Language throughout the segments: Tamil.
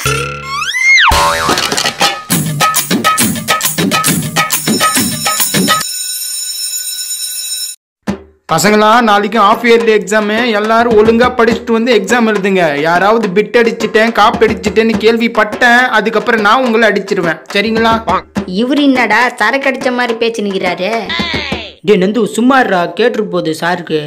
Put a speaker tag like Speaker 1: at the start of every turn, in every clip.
Speaker 1: பசங்களா நாளைக்கு ஆஃப் இயர்லி எக்ஸாமு எல்லாரும் ஒழுங்கா படிச்சுட்டு வந்து எக்ஸாம் எழுதுங்க யாராவது பிட் அடிச்சிட்டேன் காப்பி அடிச்சிட்டேன்னு கேள்விப்பட்டேன் அதுக்கப்புறம் நான் உங்களை அடிச்சிருவேன் சரிங்களா
Speaker 2: இவரு என்னடா சரக்கு அடிச்ச மாதிரி பேச்சு நிற்கிறாரு
Speaker 3: டே நந்து சும்மாடுறா கேட்டுரு போகுது சாருக்கு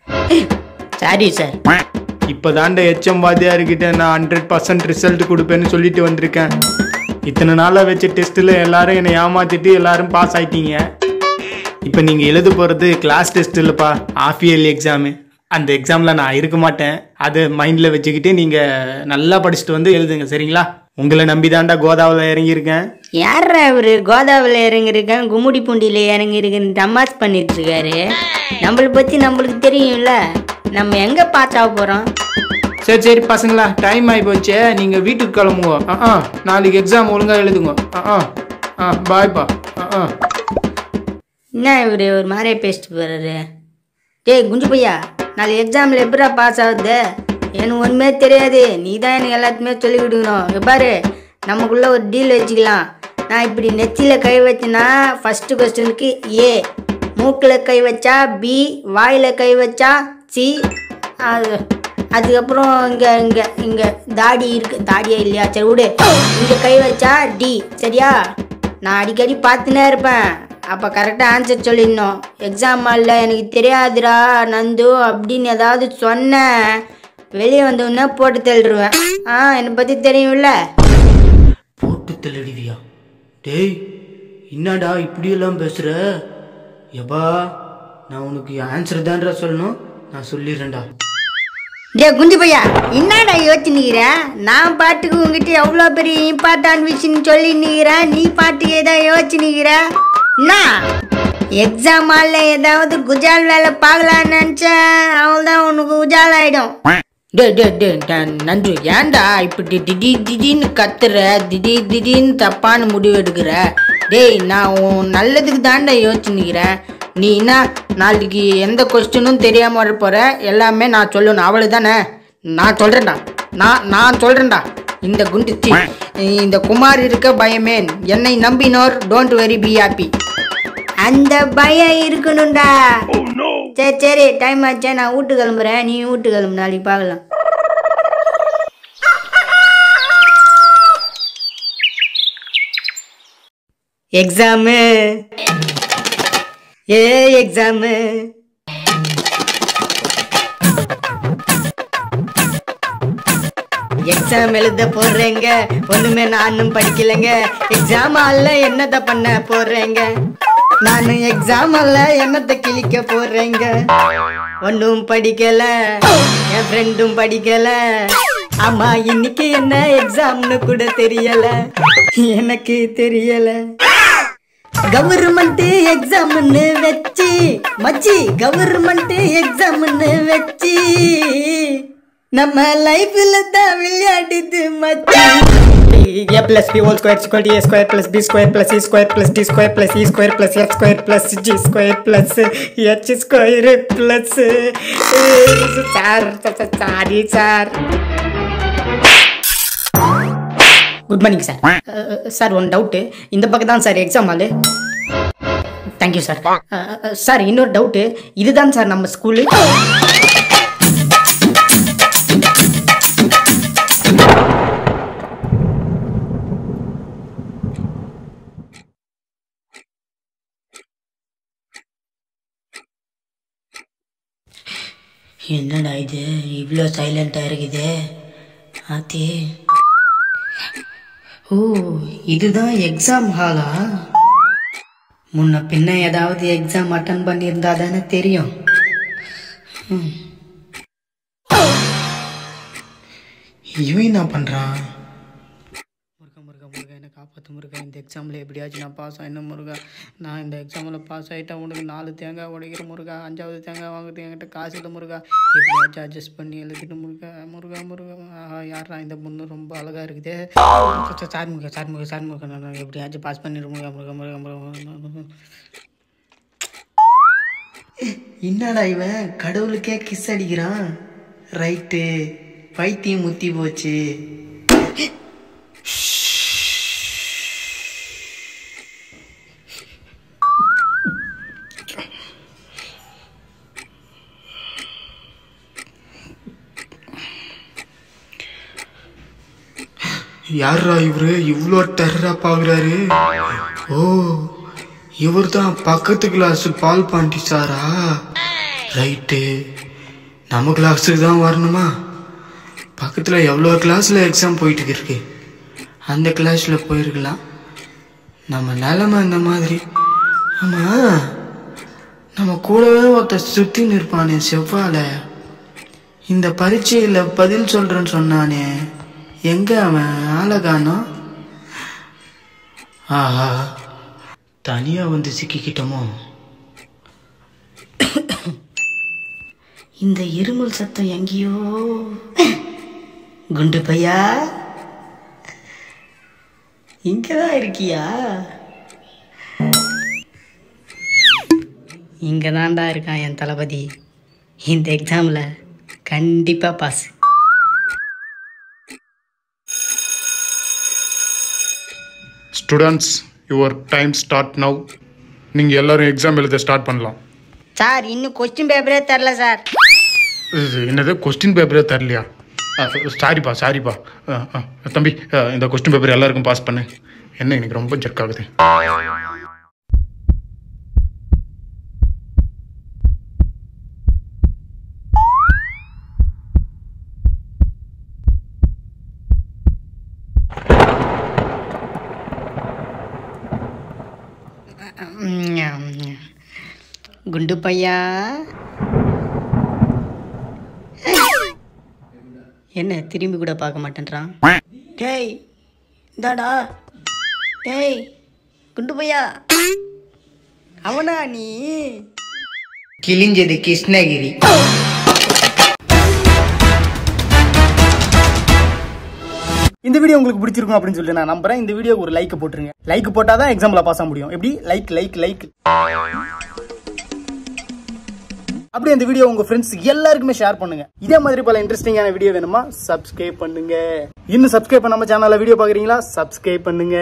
Speaker 3: சாரி சார்
Speaker 1: இப்போதாண்ட எச்எம் வாத்தியார்கிட்ட நான் ஹண்ட்ரட் பர்சன்ட் ரிசல்ட் கொடுப்பேன்னு சொல்லிட்டு வந்திருக்கேன் இத்தனை நாளாக வச்ச டெஸ்ட்டில் எல்லாரும் என்னை ஏமாத்திட்டு எல்லாரும் பாஸ் ஆயிட்டீங்க இப்போ நீங்கள் எழுத போகிறது கிளாஸ் டெஸ்ட் இல்லைப்பா ஆஃப் இயர்லி எக்ஸாமு அந்த எக்ஸாமில் நான் இருக்க மாட்டேன் அதை மைண்டில் வச்சுக்கிட்டு நீங்கள் நல்லா படிச்சுட்டு வந்து எழுதுங்க சரிங்களா உங்களை நம்பி தாண்டா கோதாவில் இறங்கியிருக்கேன்
Speaker 2: யாரா இவரு கோதாவில் இறங்கிருக்கேன் கும்முடி பூண்டியில் இறங்கிருக்குன்னு தமாஸ் பண்ணிட்டு இருக்காரு நம்மளை பற்றி நம்மளுக்கு தெரியும்ல நம்ம எங்கே பாஸ் ஆக போகிறோம்
Speaker 1: சரி சரி பசங்களா டைம் ஆகி போச்சே நீங்கள் வீட்டுக்கு கிளம்புங்க ஆ ஆ நாளைக்கு எக்ஸாம் ஒழுங்காக எழுதுங்க ஆ ஆ ஆ பாய்ப்பா ஆ ஆ
Speaker 2: என்ன இவரு ஒரு மாதிரியே பேசிட்டு போறாரு டேய் குஞ்சு பையா நாளை எக்ஸாமில் எப்படா பாஸ் ஆகுது எனக்கு ஒன்றுமே தெரியாது நீ தான் எனக்கு எல்லாத்தையுமே சொல்லி கொடுக்கணும் இங்க பாரு நமக்குள்ள ஒரு டீல் வச்சுக்கலாம் நான் இப்படி நெத்தியில் கை வச்சேன்னா ஃபஸ்ட்டு கொஸ்டினுக்கு ஏ மூக்கில் கை வச்சா பி வாயில் கை வச்சா சி அது அதுக்கப்புறம் இங்கே இங்கே இங்கே தாடி இருக்கு தாடியே இல்லையா சரி விடு இங்கே கை வச்சா டி சரியா நான் அடிக்கடி பார்த்துனே இருப்பேன் அப்போ கரெக்டாக ஆன்சர் சொல்லிடணும் எக்ஸாம் ஹாலில் எனக்கு தெரியாதுடா நந்து அப்படின்னு ஏதாவது சொன்னேன் வெளியே வந்தோடனே போட்டு தள்ளிடுவேன் ஆ என்னை பற்றி தெரியும்ல
Speaker 3: போட்டு தெளிவியா டேய் என்னடா இப்படியெல்லாம் பேசுற எப்பா நான் உனக்கு ஆன்சர் தான்டா சொல்லணும் நான் சொல்லிடுறேன்டா
Speaker 2: டே குஞ்சு பையா என்னடா யோசிச்சு நிற்கிற நான் பாட்டுக்கு உங்ககிட்ட எவ்வளோ பெரிய இம்பார்ட்டன்ட் விஷயம் சொல்லி நிற்கிறேன் நீ பாட்டுக்கு ஏதோ யோசிச்சு நிற்கிற என்ன எக்ஸாம் ஹாலில் ஏதாவது குஜால் வேலை பார்க்கலான்னு நினச்சேன் அவள்தான் உனக்கு உஜால் ஆகிடும்
Speaker 3: டே டே டே ட- நன்று ஏன்டா இப்படி திடீர் திடீர்னு கத்துற திடீர் திடீர்னு தப்பான முடிவு எடுக்கிற டேய் நான் உன் நல்லதுக்கு தாண்டா யோசிச்சு நிற்கிறேன் நீ என்ன நாளைக்கு எந்த கொஸ்டினும் தெரியாம வர போற எல்லாமே நான் சொல்லணும் அவ்வளவுதானே நான் சொல்றேன்டா நான் நான் சொல்றேன்டா இந்த குண்டு சி, இந்த குமார் இருக்க பயமே என்னை நம்பினோர் டோன்ட் வெரி பி ஹாப்பி
Speaker 2: அந்த பயம் இருக்கணும்டா சரி சரி டைம் ஆச்சே நான் வீட்டு கிளம்புறேன் நீ வீட்டு கிளம்பு நாளைக்கு பார்க்கலாம் எக்ஸாமு ஏ எக்ஸாமு எக்ஸாம் எழுத போடுறேங்க ஒண்ணுமே நானும் படிக்கலைங்க எக்ஸாம் அல்ல என்னத்த பண்ண போடுறேங்க நானும் எக்ஸாம் அல்ல என்னத்த கிழிக்க போடுறேங்க ஒன்றும் படிக்கல என் ஃப்ரெண்டும் படிக்கல ஆமா இன்னைக்கு என்ன எக்ஸாம்னு கூட தெரியல எனக்கு தெரியல கவர்மெண்ட் எக்ஸாம்னு வச்சு மச்சி கவர்மெண்ட் எக்ஸாம்னு வச்சு நம்ம லைஃப்ல தான் விளையாடுது மச்சி
Speaker 3: a plus b whole square is equal to a square plus b square plus e square plus d square plus e square plus f square plus g square plus h square plus sir sorry sir good morning sir sir one doubt இந்த பக்கம் தான் sir exam hall thank you sir sir இன்னொரு டவுட்டு இதுதான் சார் நம்ம ஸ்கூலு என்னடா இது இவ்வளோ சைலண்ட்டாக இருக்குது ஆத்தி ஓ இதுதான் எக்ஸாம் ஹாலா முன்ன பின்ன ஏதாவது எக்ஸாம் அட்டன் பண்ணியிருந்தா தானே தெரியும் ம்.
Speaker 1: இவன் என்ன பண்ணுறான்
Speaker 3: முருகா முருகா முருகா என்னை காப்பாற்று முருகா இந்த எக்ஸாமில் எப்படியாச்சும் நான் பாஸ் ஆகின முருகா நான் இந்த எக்ஸாமில் பாஸ் ஆகிட்டா உனக்கு நாலு தேங்காய் உடைக்கிற முருகா அஞ்சாவது தேங்காய் வாங்குறது என்கிட்ட காசு இல்லை முருகா எப்படியாச்சும் அட்ஜஸ்ட் பண்ணி எழுதிட்டு முருகா முருகா முருகா ஆஹா யாரா இந்த பொண்ணு ரொம்ப அழகாக இருக்குதே sir Muruga sir Muruga sir Muruga நான் எப்படியாச்சும் பாஸ் பண்ணிடு முருகா முருகா முருகா முருகா என்னடா இவன் கடவுளுக்கே கிஸ் அடிக்கிறான் ரைட்டு பைத்தியம் முத்தி போச்சு
Speaker 1: யாரா இவரு இவ்வளோ டெரரா பாக்குறாரு ஓ இவர் தான் பக்கத்து கிளாஸ் பால் பாண்டி சாரா ரைட்டு நம்ம கிளாஸுக்கு தான் வரணுமா பக்கத்தில் எவ்வளோ கிளாஸில் எக்ஸாம் போயிட்டு இருக்கு அந்த கிளாஸில் போயிருக்கலாம் நம்ம நிலமை இந்த மாதிரி ஆமாம் நம்ம கூடவே ஒருத்தர் சுற்றின்னு இருப்பானே செவ்வாழ இந்த பரீட்சையில் பதில் சொல்கிறேன்னு சொன்னானே எங்க அவன் ஆளை காணோம் ஆஹா தனியா வந்து சிக்கிக்கிட்டோமோ
Speaker 2: இந்த இருமல் சத்தம் எங்கேயோ குண்டு பையா இங்கதான் இருக்கியா இங்க தான்டா இருக்கான் என் தளபதி இந்த எக்ஸாம்ல கண்டிப்பா pass
Speaker 4: students your time start now நீங்கள் எல்லாரும் எக்ஸாம் எழுத ஸ்டார்ட் பண்ணலாம்
Speaker 2: சார் இன்னும் கொஸ்டின் பேப்பரே தரல சார்
Speaker 4: இது என்னது கொஸ்டின் பேப்பரே தரலையா சாரிப்பா சாரிப்பா தம்பி அஹ், இந்த கொஸ்டின் பேப்பர் எல்லாருக்கும் பாஸ் பண்ணு என்ன எனக்கு ரொம்ப ஜெர்க் ஆகுது
Speaker 2: குண்டு பையா என்ன திரும்பி கூட பார்க்க மாட்டேன்றான் டேய் இந்தாடா டேய் குண்டு பையா அவனா நீ
Speaker 3: கிழிஞ்சது கிருஷ்ணகிரி
Speaker 1: இந்த வீடியோ உங்களுக்கு பிடிச்சிருக்கும் அப்படின்னு சொல்லிட்டு நான் நம்புறேன் இந்த வீடியோக்கு ஒரு லைக் போட்டுருங்க லைக் போட்டாதான் எக்ஸாம்ல பாஸ் ஆக முடியும் எப்படி லைக் லைக் லைக் அப்படியே இந்த வீடியோ உங்க ஃப்ரெண்ட்ஸ் எல்லாருக்குமே ஷேர் பண்ணுங்க இதே மாதிரி பல இன்ட்ரெஸ்டிங்கான வீடியோ வேணுமா சப்ஸ்கிரைப் பண்ணுங்க இன்னும் சப்ஸ்கிரைப் பண்ணாம சேனல்ல வீடியோ பாக்குறீங்களா சப்ஸ்கிரைப் பண்ணுங்க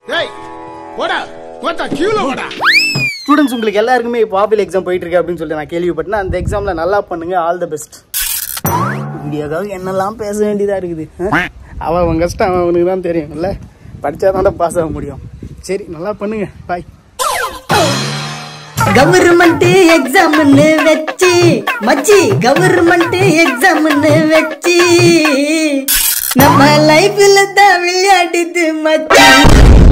Speaker 1: ஸ்டூடெண்ட்ஸ் உங்களுக்கு எல்லாருக்குமே இப்போ ஆபிள் எக்ஸாம் போயிட்டு இருக்கு அப்படின்னு சொல்லிட்டு நான் கேள்விப்பட்டேன் அந்த எக்ஸாம்ல நல்லா பண்ணுங்க ஆல் த பெஸ்ட் வீடியோக்காக என்னெல்லாம் பேச வேண்டியதா இருக்குது ஆ? அவன் அவன் கஷ்டம் அவன் அவனுக்கு தான் தெரியும்ல படிச்சா தான் பாஸ் ஆக முடியும் சரி நல்லா பண்ணுங்க பாய்
Speaker 2: கவர்மெண்ட் எக்ஸாம்னு வச்சு மச்சி கவர்மெண்ட் எக்ஸாம்னு வச்சு நம்ம லைஃப்ல தான் விளையாடுது மச்சி